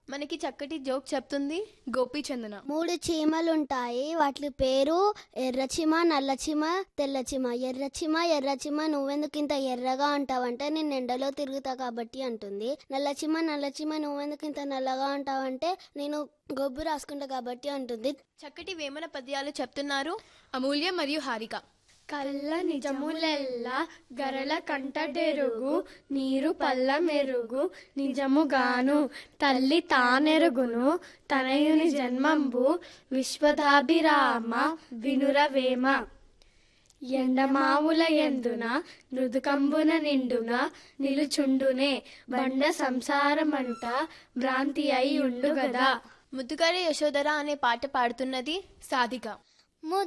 మనకి చక్కటి జోక్ చెప్తుంది గోపీచందన మూడు చీమలుంటాయి వాటి పేరు ఎర్రచీమ నల్లచీమ తెల్లచీమ ఎర్రచీమ ఎర్రచీమ నువ్వెందుకు ఇంత ఎర్రగా అంటావంటే నేను ఎండలో తిరుగుతా కాబట్టి అంటుంది నల్లచీమ నల్లచీమ నువ్వెందుకు ఇంత నల్లగా అంటావంటే నేను గొబ్బు రాసుకుంటా కాబట్టి అంటుంది చక్కటి వేమన పద్యాలు చెప్తున్నారు అమూల్య మరియు హారిక కళ్ళ నిజములెల్లా గరల కంటడెరుగు నీరు పల్ల మెరుగు నిజముగాను తల్లి తానెరుగును తనయుని జన్మంబు విశ్వదాభిరామ వినురవేమ ఎండమావుల ఎందున మృదుకంబున నిండున నిలుచుండునే బండ సంసారమంట భ్రాంతి అయి ఉండు గదా ముద్దుగారి యశోదర అనే పాట పాడుతున్నది సాధిక